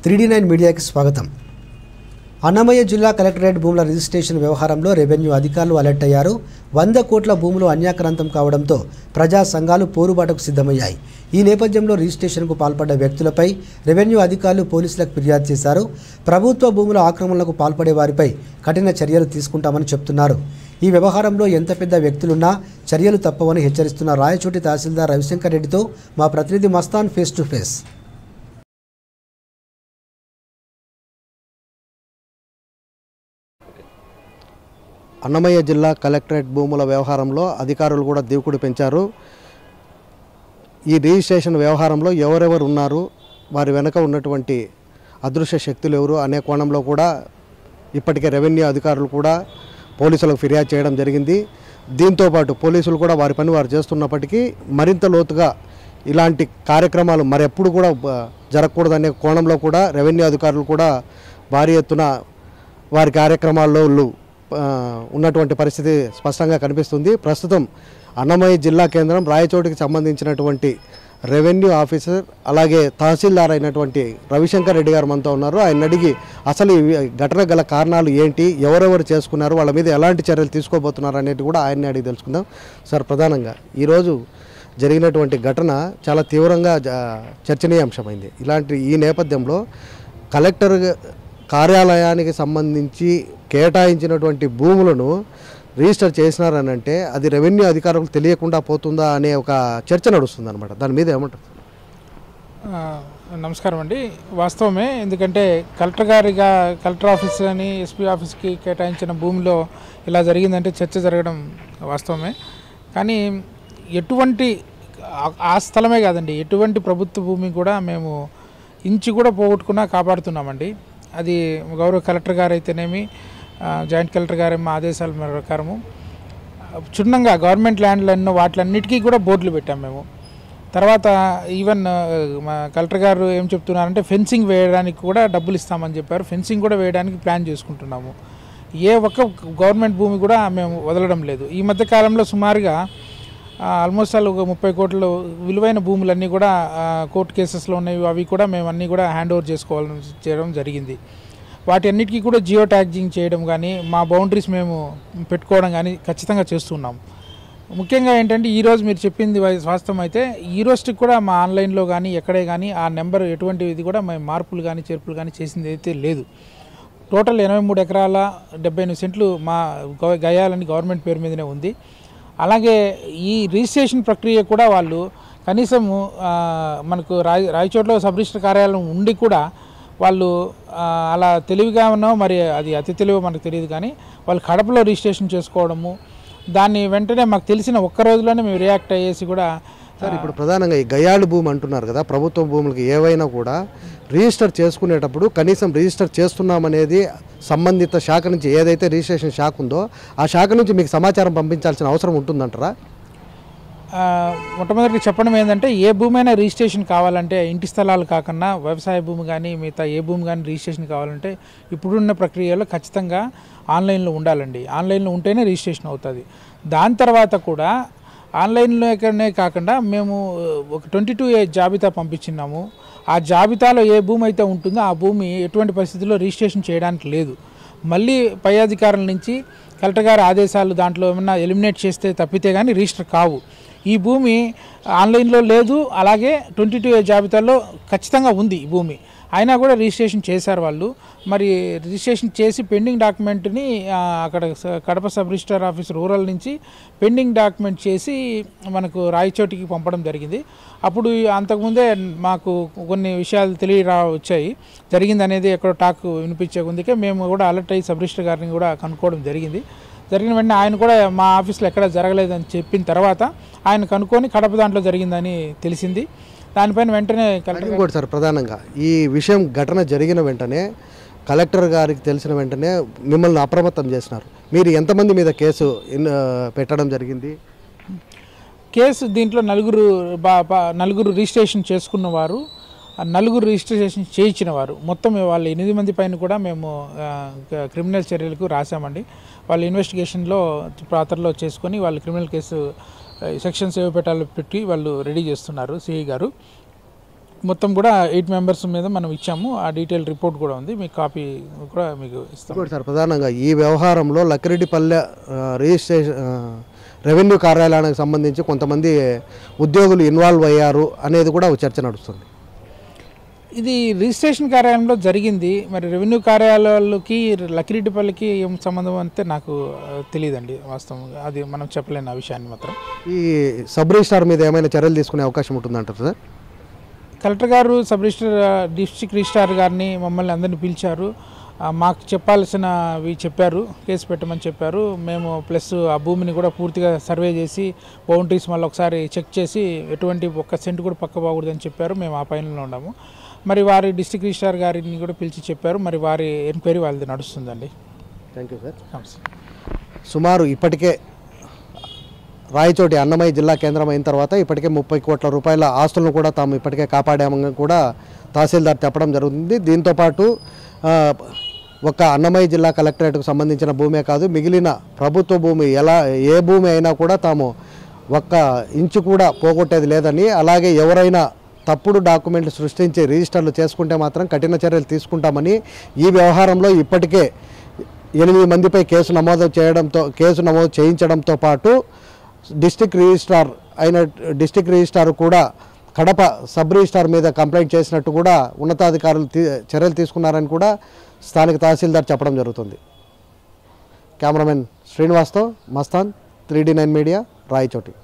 three D nine మీడియాకి స్వాగతం అన్నమయ్య జిల్లా కలెక్టరేట్ భూముల రిజిస్ట్రేషన్ వ్యవహారంలో రెవెన్యూ అధికారులు అలర్ట్ అయ్యారు వంద కోట్ల భూములు అన్యాక్రాంతం కావడంతో ప్రజా సంఘాలు పోరుబాటుకు సిద్ధమయ్యాయి ఈ నేపథ్యంలో రిజిస్ట్రేషన్కు పాల్పడ్డ వ్యక్తులపై రెవెన్యూ అధికారులు పోలీసులకు ఫిర్యాదు చేశారు ప్రభుత్వ భూముల ఆక్రమణలకు పాల్పడే వారిపై కఠిన చర్యలు తీసుకుంటామని చెప్తున్నారు ఈ వ్యవహారంలో ఎంత పెద్ద వ్యక్తులున్నా చర్యలు తప్పవని హెచ్చరిస్తున్న రాయచోటి తహసీల్దార్ రవిశంకర్ రెడ్డితో మా ప్రతినిధి Mastan face to face Annamayya జిల్లా కలెక్టరేట్ భూముల వ్యవహారంలో అధికారులు కూడా దూకుడు పెంచారు ఈ రిజిస్ట్రేషన్ వ్యవహారంలో ఎవరెవరు ఉన్నారు వారి వెనక ఉన్నటువంటి అదృశ్య శక్తులు ఎవరు అనే కోణంలో కూడా ఇప్పటికే రెవెన్యూ అధికారులు కూడా పోలీసులకు ఫిర్యాదు చేయడం జరిగింది దీంతోపాటు పోలీసులు కూడా వారి పని వారు చేస్తున్నప్పటికీ మరింత లోతుగా ఇలాంటి కార్యక్రమాలు మరెప్పుడు కూడా బ- జరగకూడదనే కోణంలో కూడా రెవెన్యూ అధికారులు కూడా భారీ ఎత్తున వారి కార్యక్రమాల్లో వాళ్ళు, ఆ, ఉన్నటువంటి పరిస్థితి స్పష్టంగా కనిపిస్తుంది ప్రస్తుతం అన్నమయ్య జిల్లా కేంద్రం రాయచోటికి సంబంధించినటువంటి రెవెన్యూ ఆఫీసర్ అలాగే తహసీల్దార్ అయినటువంటి రవిశంకర్ రెడ్డి గారు మనతో ఉన్నారు ఆయన అడిగి అసలు ఈ ఘటన గల కారణాలు ఏంటి ఎవరెవరు చేసుకున్నారు వాళ్ళ మీద ఎలాంటి చర్యలు తీసుకోబోతున్నారు అనేది కూడా ఆయన్ని అడిగి తెలుసుకుందాం సార్ ప్రధానంగా ఈరోజు జరిగినటువంటి ఘటన చాలా తీవ్రంగా జ- చర్చనీయాంశమైంది ఇలాంటి ఈ నేపథ్యంలో కలెక్టర్ కార్యాలయానికి సంబంధించి కేటాయించినటువంటి భూములను రిజిస్టర్ చేసినారని అంటే అది రెవెన్యూ అధికారులకు తెలియకుండా పోతుందా అనే ఒక చర్చ నడుస్తుంది అనమాట దాని మీద ఏమంటారు ఆ, నమస్కారం అండి వాస్తవమే ఎందుకంటే కలెక్టర్ గారిగా కలెక్టర్ ఆఫీస్ అని ఎస్పీ ఆఫీస్కి కేటాయించిన భూమిలో ఇలా జరిగిందంటే చర్చ జరగడం వాస్తవమే కానీ ఎటువంటి ఆ- ఆ స్థలమే కాదండి ఎటువంటి ప్రభుత్వ భూమి కూడా మేము ఇంచు కూడా పోగొట్టుకున్నా కాపాడుతున్నామండి అది గౌరవ కలెక్టర్ గారు అయితేనేమి ఆ, జాయింట్ కలెక్టర్ గారేమో ఆదేశాల ప్రకారము క్షుణ్ణంగా గవర్నమెంట్ ల్యాండ్లన్నో వాటిలన్నిటికీ కూడా బోర్డులు పెట్టాం మేము తర్వాత ఈవెన్ ఆ, మా కలెక్టర్ గారు ఏం చెప్తున్నారంటే ఫెన్సింగ్ వేయడానికి కూడా డబ్బులు ఇస్తామని చెప్పారు ఫెన్సింగ్ కూడా వేయడానికి ప్లాన్ చేసుకుంటున్నాము ఏ ఒక్క గవర్నమెంట్ భూమి కూడా మేము వదలడం లేదు ఈ మధ్య కాలంలో సుమారుగా ఆల్మోస్ట్ ఆల్ ఒక ముప్పై కోట్ల విలువైన భూములన్నీ కూడా ఆ, కోర్టు కేసెస్లో ఉన్నాయి అవి కూడా మేము అన్నీ కూడా హ్యాండ్ ఓవర్ చేసుకోవాలని చేయడం జరిగింది వాటి అన్నిటికీ కూడా జియో ట్యాగింగ్ చేయడం కానీ మా బౌండరీస్ మేము పెట్టుకోవడం కానీ ఖచ్చితంగా చేస్తున్నాం ముఖ్యంగా ఏంటంటే ఈరోజు మీరు చెప్పింది వా- వాస్తవం అయితే ఈ రోజుకి కూడా మా ఆన్లైన్లో కానీ ఎక్కడే కానీ ఆ నెంబర్ ఎటువంటి ఇది కూడా మేము మార్పులు కానీ చేర్పులు కానీ చేసింది అయితే లేదు టోటల్ ఎనభై మూడు ఎకరాల డెబ్బై ఎనిమిది సెంట్లు మా గవ- గయాలని గవర్నమెంట్ పేరు మీదనే ఉంది అలాగే ఈ రిజిస్ట్రేషన్ ప్రక్రియ కూడా వాళ్ళు కనీసము ఆ, మనకు రాయ రాయచోట్ల సబ్ రిజిస్టర్ కార్యాలయం ఉండి కూడా వాళ్ళు ఆ, అలా తెలివిగా ఉన్నో మరి అది అతి తెలివి మనకు తెలియదు కానీ వాళ్ళు కడపలో రిజిస్ట్రేషన్ చేసుకోవడము దాన్ని వెంటనే మాకు తెలిసిన ఒక్క రోజులోనే మేము రియాక్ట్ అయ్యేసి కూడా సార్ ఇప్పుడు ప్రధానంగా ఈ గయాలు భూమి అంటున్నారు కదా ప్రభుత్వ భూములకి ఏవైనా కూడా రిజిస్టర్ చేసుకునేటప్పుడు కనీసం రిజిస్టర్ చేస్తున్నామనేది సంబంధిత శాఖ నుంచి ఏదైతే రిజిస్ట్రేషన్ శాఖ ఉందో ఆ శాఖ నుంచి మీకు సమాచారం పంపించాల్సిన అవసరం ఉంటుందంటారా ఆ, మొట్టమొదటి చెప్పడం ఏంటంటే ఏ భూమి అయినా రిజిస్ట్రేషన్ కావాలంటే ఇంటి స్థలాలు కాకుండా వ్యవసాయ భూమి కానీ మిగతా ఏ భూమి కానీ రిజిస్ట్రేషన్ కావాలంటే ఇప్పుడున్న ప్రక్రియలో ఖచ్చితంగా ఆన్లైన్లో ఉండాలండి ఆన్లైన్లో ఉంటేనే రిజిస్ట్రేషన్ అవుతుంది దాని తర్వాత కూడా ఆన్లైన్లోనే కాకుండా మేము ఒక ట్వంటీ టూ ఏ జాబితా పంపించినాము ఆ జాబితాలో ఏ భూమి అయితే ఉంటుందో ఆ భూమి ఎటువంటి పరిస్థితుల్లో రిజిస్ట్రేషన్ చేయడానికి లేదు మళ్ళీ పై అధికారుల నుంచి కలెక్టర్ గారి ఆదేశాలు దాంట్లో ఏమన్నా ఎలిమినేట్ చేస్తే తప్పితే కానీ రిజిస్టర్ కావు ఈ భూమి ఆన్లైన్లో లేదు అలాగే ట్వంటీ టూ ఏ జాబితాలో ఖచ్చితంగా ఉంది ఈ భూమి అయినా కూడా రిజిస్ట్రేషన్ చేశారు వాళ్ళు మరి రిజిస్ట్రేషన్ చేసి పెండింగ్ డాక్యుమెంట్ని ఆ, అక్కడ స- Kadapa sub register office rural నుంచి పెండింగ్ డాక్యుమెంట్ చేసి మనకు రాయచోటికి పంపడం జరిగింది అప్పుడు ఈ అంతకుముందే మాకు కొన్ని విషయాలు తెలియరా వచ్చాయి జరిగింది అనేది ఎక్కడో టాక్ వినిపించే ముందుకే మేము కూడా అలర్ట్ అయ్యి సబ్ రిజిస్టర్ గారిని కూడా కనుక్కోవడం జరిగింది జరిగిన వెంటనే ఆయన కూడా మా ఆఫీస్లో ఎక్కడ జరగలేదని చెప్పిన తర్వాత ఆయన కనుక్కొని కడప దాంట్లో జరిగిందని తెలిసింది దానిపైన వెంటనే కలెక్టర్ ఇంకోటి సార్ ప్రధానంగా ఈ విషయం ఘటన జరిగిన వెంటనే కలెక్టర్ గారికి తెలిసిన వెంటనే మిమ్మల్ని అప్రమత్తం చేసినారు మీరు ఎంతమంది మీద కేసు ఇన్- పెట్టడం జరిగింది కేసు దీంట్లో నలుగురు బా బా- నలుగురు రిజిస్ట్రేషన్ చేసుకున్న వారు ఆ నలుగురు రిజిస్ట్రేషన్ చేయించిన వారు మొత్తం వాళ్ళ ఎనిమిది మంది పైన కూడా మేము ఆ, క- క్రిమినల్ చర్యలకు రాసామండి వాళ్ళ ఇన్వెస్టిగేషన్లో పాత్రలో చేసుకొని వాళ్ళు క్రిమినల్ కేసు ఆ, సెక్షన్స్ ఏవి పెట్టాలో పెట్టి వాళ్ళు రెడీ చేస్తున్నారు సిఐ గారు మొత్తం కూడా ఎయిట్ మెంబర్స్ మీద మనం ఇచ్చాము ఆ డీటెయిల్ రిపోర్ట్ కూడా ఉంది మీకు కాపీ కూడా మీకు ఇస్తాం ఇంకోటి సార్ ప్రధానంగా ఈ వ్యవహారంలో లక్కిరెడ్డిపల్లె ఆ, రిజిస్ట్రేషన్ ఆ, రెవెన్యూ కార్యాలయానికి సంబంధించి కొంతమంది ఉద్యోగులు ఇన్వాల్వ్ అయ్యారు అనేది కూడా ఒక చర్చ నడుస్తుంది ఇది రిజిస్ట్రేషన్ కార్యాలయంలో జరిగింది మరి రెవెన్యూ కార్యాలయాలకి లకిరెడ్డిపల్లికి ఏం సంబంధం అంటే నాకు ఆ, తెలియదండి వాస్తవంగా అది మనం చెప్పలేను ఆ విషయాన్ని మాత్రం ఈ సబ్ రిజిస్టార్ మీద ఏమైనా చర్యలు తీసుకునే అవకాశం ఉంటుందంటారు సార్ కలెక్టర్ గారు సబ్ రిజిస్టర్ డిస్ట్రిక్ట్ రిజిస్ట్రార్ గారిని మమ్మల్ని అందరిని పిలిచారు ఆ, మాకు చెప్పాల్సినవి చెప్పారు కేసు పెట్టమని చెప్పారు మేము ప్లస్ ఆ భూమిని కూడా పూర్తిగా సర్వే చేసి బౌండరీస్ మళ్ళీ ఒకసారి చెక్ చేసి ఎటువంటి ఒక్క సెంట్ కూడా పక్క పోకూడదని చెప్పారు మేము ఆ పైనలో ఉన్నాము మరి వారి డిస్ట్రిక్ట్ రిజిస్ట్రార్ గారిని కూడా పిలిచి చెప్పారు మరి వారి ఎంక్వైరీ వాళ్ళది నడుస్తుందండి థ్యాంక్ యూ సార్ నమస్తే సుమారు ఇప్పటికే రాయచోటి అన్నమయ్య జిల్లా కేంద్రం అయిన తర్వాత ఇప్పటికే ముప్పై కోట్ల రూపాయల ఆస్తులను కూడా తాము ఇప్పటికే కాపాడామని కూడా తహసీల్దార్ చెప్పడం జరుగుతుంది దీంతోపాటు ఆ, ఒక్క అన్నమయ్య జిల్లా కలెక్టరేట్కు సంబంధించిన భూమే కాదు మిగిలిన ప్రభుత్వ భూమి ఎలా ఏ భూమి అయినా కూడా తాము ఒక్క ఇంచు కూడా పోగొట్టేది లేదని అలాగే ఎవరైనా తప్పుడు డాక్యుమెంట్లు సృష్టించి రిజిస్టర్లు చేసుకుంటే మాత్రం కఠిన చర్యలు తీసుకుంటామని ఈ వ్యవహారంలో ఇప్పటికే ఎనిమిది మందిపై కేసు నమోదు చేయడంతో కేసు నమోదు చేయించడంతో పాటు డిస్టిక్ రిజిస్ట్రార్ అయిన డిస్టిక్ రిజిస్ట్రార్ కూడా కడప సబ్ రిజిస్ట్రార్ మీద కంప్లైంట్ చేసినట్టు కూడా ఉన్నతాధికారులు తీ- చర్యలు తీసుకున్నారని కూడా స్థానిక తహసీల్దార్ చెప్పడం జరుగుతుంది కెమెరామెన్ శ్రీనివాస్తో Mastan three nine media Rayachoti